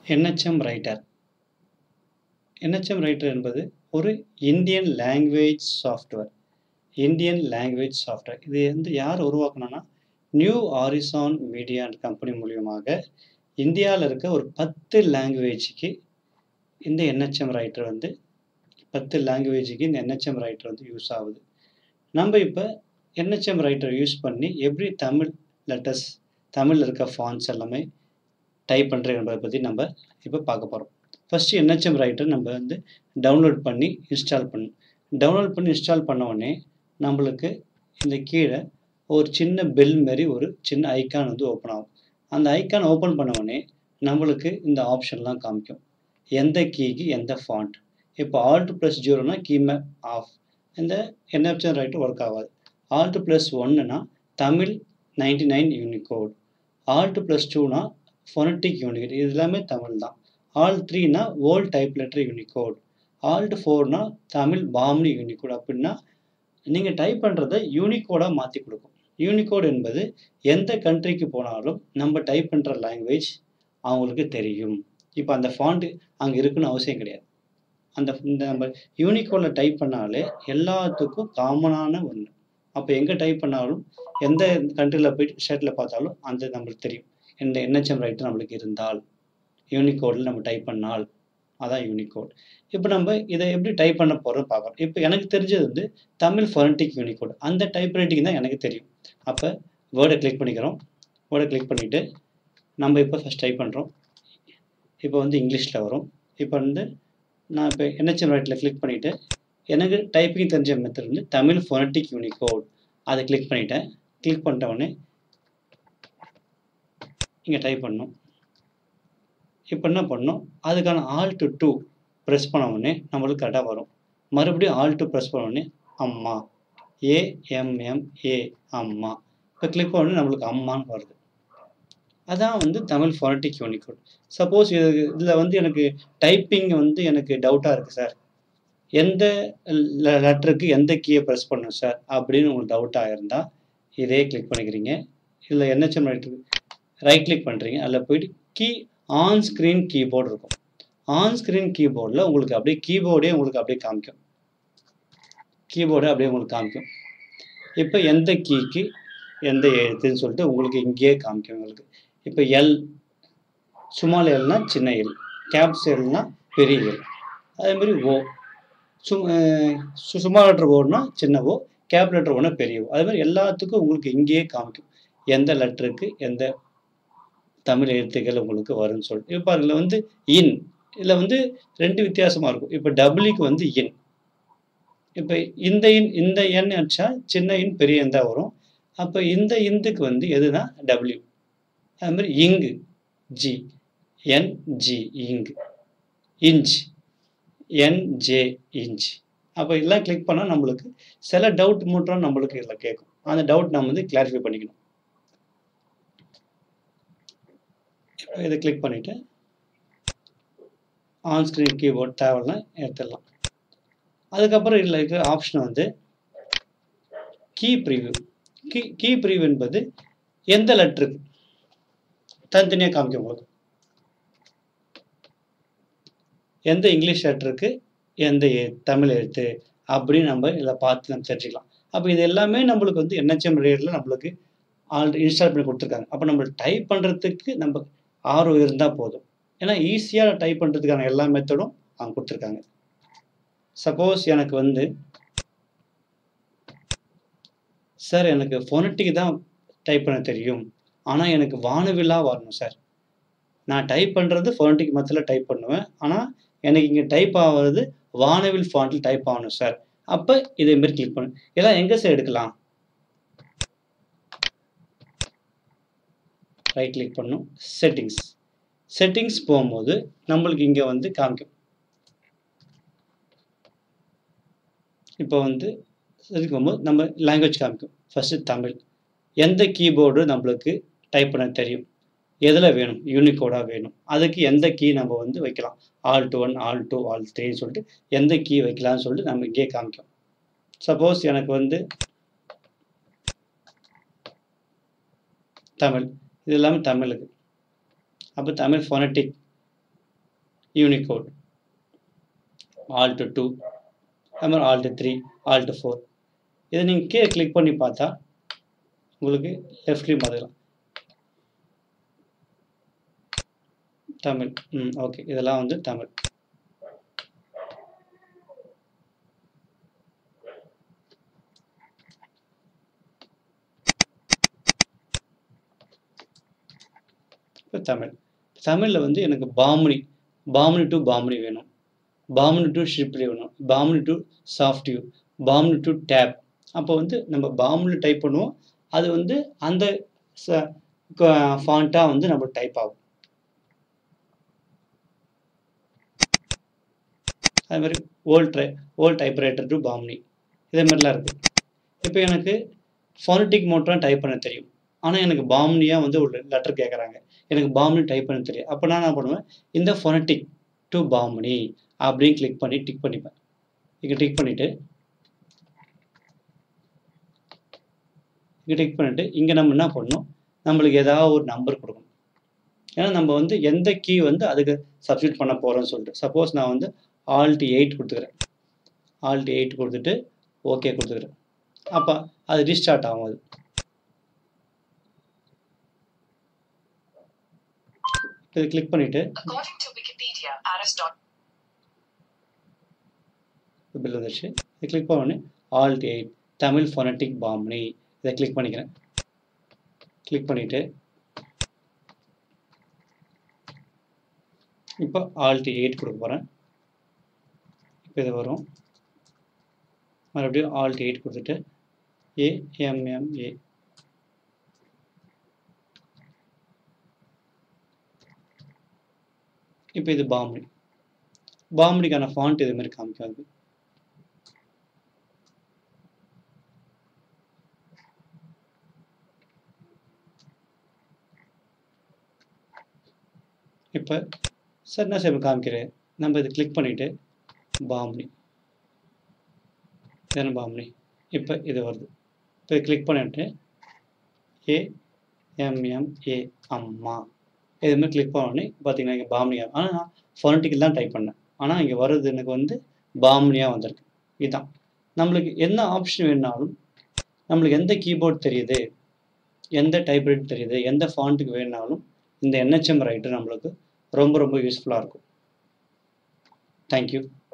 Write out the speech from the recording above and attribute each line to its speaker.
Speaker 1: NHM writer NHM writer என்பது ஒரு Indian language software Indian language software இது வந்து யார் உருவாக்குனான்னா நியூ ஆரிசான் மீடியா கம்பெனி மூலியமாக இந்தியாவில் இருக்க ஒரு பத்து லாங்குவேஜுக்கு இந்த என்ஹெச்எம் ரைட்டர் வந்து பத்து லாங்குவேஜுக்கு இந்த என்ஹெச்எம் ரைட்டர் வந்து யூஸ் ஆகுது நம்ம இப்போ என்ஹெச்எம் ரைட்டர் யூஸ் பண்ணி எப்படி தமிழ் லெட்டர்ஸ் தமிழில் இருக்க ஃபான்ஸ் எல்லாமே டைப் பண்ணுறது என்பதை பற்றி நம்ம இப்போ பார்க்க போகிறோம் ஃபஸ்ட்டு என்ஹெச்எம் ரைட்டர் நம்ம வந்து டவுன்லோட் பண்ணி இன்ஸ்டால் பண்ணணும் டவுன்லோட் பண்ணி இன்ஸ்டால் பண்ண உடனே நம்மளுக்கு இந்த கீழே ஒரு சின்ன பெல் மாரி ஒரு சின்ன ஐக்கான் வந்து ஓப்பன் ஆகும் அந்த ஐக்கான் ஓப்பன் பண்ண உடனே நம்மளுக்கு இந்த ஆப்ஷன்லாம் காமிக்கும் எந்த கீக்கு எந்த ஃபாண்ட் இப்போ ஆல்ட் ப்ளஸ் ஜீரோனா கீ மேப் ஆஃப் இந்த என்ஹெச்எம் ரைட்டர் ஒர்க் ஆகாது ஆல்ட் ப்ளஸ் ஒன்னுனா Tamil ninety nine Unicode alt plus டூனா ஃபொனட்டிக் யூனிகோட் இது எல்லாமே தமிழ் தான் ஆல் த்ரீனா old type letter Unicode alt ஃபோர்னா தமிழ் பாம்னி யூனிகோட் அப்படின்னா நீங்கள் டைப் பண்ணுறத யூனிகோடாக மாற்றி கொடுக்கும் யூனிகோட் என்பது எந்த கண்ட்ரிக்கு போனாலும் நம்ம டைப் பண்ணுற லாங்குவேஜ் அவங்களுக்கு தெரியும் இப்போ அந்த ஃபாண்ட்டு அங்கே இருக்குன்னு அவசியம் கிடையாது அந்த இந்த நம்ம யூனிகோடில் டைப் பண்ணாலே எல்லாத்துக்கும் காமனான ஒன்று அப்போ எங்கே டைப் பண்ணாலும் எந்த கண்ட்ரியில் போய் ஸ்டேட்டில் பார்த்தாலும் அந்த நம்மளுக்கு தெரியும் இந்த என்ஹெச்எம் ரைட்டு நம்மளுக்கு இருந்தால் யூனிகோடில் நம்ம டைப் பண்ணால் அதான் யூனிகோட் இப்போ நம்ம இதை எப்படி டைப் பண்ண போகிறோம் பார்க்குறோம் இப்போ எனக்கு தெரிஞ்சது வந்து தமிழ் ஃபொனட்டிக் யூனிகோட் அந்த டைப் ரைட்டிங் தான் எனக்கு தெரியும் அப்போ வேர்டை கிளிக் பண்ணிக்கிறோம் வேர்டை கிளிக் பண்ணிவிட்டு நம்ம இப்போ ஃபஸ்ட் டைப் பண்ணுறோம் இப்போ வந்து இங்கிலீஷில் வரும் இப்போ வந்து நான் இப்போ என்ஹெச்எம் ரைட்டில் கிளிக் பண்ணிவிட்டு எனக்கு டைப்பிங் தெரிஞ்ச மெத்தட் வந்து தமிழ் ஃபொனட்டிக் யூனிகோட் அதை கிளிக் பண்ணிட்டேன் கிளிக் பண்ணிட்ட உடனே இங்கே டைப் பண்ணணும் இப்போ என்ன பண்ணணும் அதுக்கான ஆல் டு டூ ப்ரெஸ் பண்ண உடனே நம்மளுக்கு கரெக்டாக வரும் மறுபடியும் ஆல் டு ப்ரெஸ் பண்ண உடனே அம்மா ஏஎம்எம்ஏ அம்மா இப்போ கிளிக் பண்ண உடனே நம்மளுக்கு அம்மான்னு வருது அதான் வந்து தமிழ் ஃபொனட்டிக் யூனிகோட் சப்போஸ் இது இதில் வந்து எனக்கு டைப்பிங் வந்து எனக்கு டவுட்டாக இருக்குது சார் எந்த லெட்டருக்கு எந்த கீயை ப்ரெஸ் பண்ணணும் சார் அப்படின்னு உங்களுக்கு டவுட்டாக இருந்தால் இதே கிளிக் பண்ணிக்கிறீங்க இதில் என்ஹெச்எம் ரைட் ரைட் கிளிக் பண்ணுறீங்க அதில் போயிட்டு கீ ஆன் ஸ்க்ரீன் கீபோர்டு இருக்கும் ஆன் ஸ்க்ரீன் கீபோர்டில் உங்களுக்கு அப்படியே கீபோர்டே உங்களுக்கு அப்படியே காமிக்கும் கீபோர்டு அப்படியே உங்களுக்கு காமிக்கும் இப்போ எந்த கீக்கு எந்த எழுத்துன்னு சொல்லிட்டு உங்களுக்கு இங்கேயே காமிக்கும் உங்களுக்கு இப்போ எல் சுமால் எல்னா சின்ன எல் கேப்ஸ் எல்னா பெரிய எல் அதே மாதிரி ஓ சும் சும்மா லெட்டர் ஓடுனா சின்ன ஓ கேப் லெட்டர் ஓனா பெரிய ஓ அதே மாதிரி எல்லாத்துக்கும் உங்களுக்கு இங்கேயே காமிக்கும் எந்த லெட்டருக்கு எந்த தமிழ் எழுத்துக்கள் உங்களுக்கு வரும்னு சொல்லிட்டு இப்போ அதில் வந்து இன் இதில் வந்து ரெண்டு வித்தியாசமாக இருக்கும் இப்போ டபுள்யூக்கு வந்து இன் இப்போ இந்த இன் இந்த எண் அடிச்சா சின்ன இன் பெரிய எண் தான் வரும் அப்போ இந்த இந்துக்கு வந்து எதுனா டபிள்யூ அது மாதிரி இங்கு ஜி என்ஜி இங்கு இன்ச் என்ஜே இன்ச் அப்போ இதெல்லாம் கிளிக் பண்ணால் நம்மளுக்கு சில டவுட் மட்டும் நம்மளுக்கு இதில் கேட்கும் அந்த டவுட் நம்ம வந்து கிளாரிஃபை பண்ணிக்கணும் இப்போ இதை கிளிக் பண்ணிவிட்டு ஆன் ஸ்க்ரீன் கீபோர்ட் தேவைன்னா எடுத்துடலாம் அதுக்கப்புறம் இதில் இருக்கிற ஆப்ஷன் வந்து key preview key key preview என்பது எந்த லெட்டருக்கு தனித்தனியாக காமிக்கும் உங்களுக்கு எந்த இங்கிலீஷ் லெட்டருக்கு எந்த தமிழ் எழுத்து அப்படின்னு நம்ம இதில் பார்த்து நம்ம தெரிஞ்சுக்கலாம் அப்போ இது எல்லாமே நம்மளுக்கு வந்து என்ஹெச்எம் ரேடில் நம்மளுக்கு ஆல்ரெடி இன்ஸ்டால் பண்ணி கொடுத்துருக்காங்க அப்போ நம்ம டைப் பண்ணுறதுக்கு நம்ம ஆர்வம் இருந்தால் போதும் ஏன்னா ஈஸியாக டைப் பண்ணுறதுக்கான எல்லா மெத்தடும் அவங்க கொடுத்துருக்காங்க சப்போஸ் எனக்கு வந்து சார் எனக்கு ஃபோனட்டிக் தான் டைப் பண்ண தெரியும் ஆனால் எனக்கு வானவிலாக வரணும் சார் நான் டைப் பண்ணுறது ஃபோனட்டிக் மெத்தடில் டைப் பண்ணுவேன் ஆனால் எனக்கு இங்கே டைப் ஆகிறது வானவில் ஃபாண்ட்டில் டைப் ஆகணும் சார் அப்போ இதேமாரி கிளிக் பண்ணு இதெல்லாம் எங்கே சார் எடுக்கலாம் ரைட் கிளிக் பண்ணும் செட்டிங்ஸ் செட்டிங்ஸ் போகும்போது நம்மளுக்கு இங்கே வந்து காமிக்கும் இப்போ வந்து இதுக்கு போகும்போது நம்ம லாங்குவேஜ் காமிக்கும் ஃபஸ்ட்டு தமிழ் எந்த கீபோர்டு நம்மளுக்கு டைப் பண்ண தெரியும் எதில் வேணும் யூனிகோடாக வேணும் அதுக்கு எந்த கீ நம்ம வந்து வைக்கலாம் alt two one alt two alt த்ரீன்னு சொல்லிட்டு எந்த கீ வைக்கலாம்னு சொல்லிட்டு நம்ம இங்கே காமிக்கும் சப்போஸ் எனக்கு வந்து தமிழ் இது எல்லாமே தமிழுக்கு அப்போ Tamil phonetic Unicode alt two அது மாதிரி ஆல்ட் த்ரீ ஆல்ட் ஃபோர் இதை நீங்கள் கீழே கிளிக் பண்ணி பார்த்தா உங்களுக்கு லெஃப்ட்லேயும் பார்த்துக்கலாம் தமிழ் ம் ஓகே இதெல்லாம் வந்து தமிழ் இப்போ தமிழ் தமிழில் வந்து எனக்கு பாமுனி பாமுனி டு பாமுனி வேணும் பாமுனி டு ஷிப்லி வேணும் பாமுனி டு சாஃப்ட்யூ பாமுனி டு டேப் அப்போ வந்து நம்ம பாமுனி டைப் பண்ணுவோம் அது வந்து அந்த ஃபாண்ட்டாக வந்து நம்ம டைப் ஆகும் அது மாதிரி ஓல்ட் ட்ரை ஓல்ட் டைப்ரைட்டர் டு பாம்னி இதே மாதிரிலாம் இருக்குது இப்போ எனக்கு ஃபோனட்டிக் மோட்லாம் டைப் பண்ண தெரியும் ஆனால் எனக்கு பாம்னியாக வந்து ஒரு லெட்டர் கேட்குறாங்க எனக்கு பாம்னி டைப் பண்ண தெரியும் அப்போ நான் என்ன பண்ணுவேன் இந்த ஃபோனட்டிக் டு பாம்னி அப்படின்னு கிளிக் பண்ணி டிக் பண்ணிப்பேன் இங்கே டிக் பண்ணிவிட்டு இங்கே டிக் பண்ணிவிட்டு இங்கே நம்ம என்ன பண்ணணும் நம்மளுக்கு ஏதாவது ஒரு நம்பர் கொடுக்கணும் ஏன்னா நம்ம வந்து எந்த கீ வந்து அதுக்கு சப்ஸ்டியூட் பண்ண போகிறோம்னு சொல்லிட்டு சப்போஸ் நான் வந்து ஆல்ட் எயிட் கொடுத்துக்கிறேன் ஆல்ட் எயிட் கொடுத்துட்டு ஓகே கொடுத்துக்கிறேன் அப்போ அது ரீஸ்டார்ட் ஆகும் அது இதை கிளிக் பண்ணிவிட்டு
Speaker 2: According to Wikipedia, Aristotle
Speaker 1: பில் வந்துருச்சு இதை கிளிக் பண்ணி alt eight Tamil phonetic Bamini இதை கிளிக் பண்ணிக்கிறேன் கிளிக் பண்ணிவிட்டு இப்போ ஆல்ட் எயிட் கொடுக்க போகிறேன் இப்போ இது வரும் மறுபடியும் ஆல்ட் எயிட் கொடுத்துட்டு ஏஎம்எம்ஏ இப்போ இது பாம்னி பாம்னிக்கான ஃபாண்ட் இது மாதிரி காமிக்காது இப்போ சார் என்ன சார் காமிக்கிறேன் நம்ம இதை கிளிக் பண்ணிவிட்டு பாம்னி இதன பாம்னி இப்போ இது வருது இப்போ கிளிக் பண்ணிட்டு ஏ எம்எம்ஏ அம்மா இதுமாதிரி கிளிக் பண்ணோடனே பார்த்தீங்கன்னா இங்கே பாம்னியா ஆனால் நான் ஃபோனட்டிக்கல் தான் டைப் பண்ணேன் ஆனால் இங்கே வர்றது எனக்கு வந்து பாம்னியாக வந்திருக்கு இதுதான் நம்மளுக்கு என்ன ஆப்ஷன் வேணாலும் நம்மளுக்கு எந்த கீபோர்ட் தெரியுது எந்த டைப்ரைட் தெரியுது எந்த ஃபாண்ட்டுக்கு வேணாலும் இந்த என்ஹெச்எம் ரைட்டர் நம்மளுக்கு ரொம்ப ரொம்ப யூஸ்ஃபுல்லாக இருக்கும் தேங்க்யூ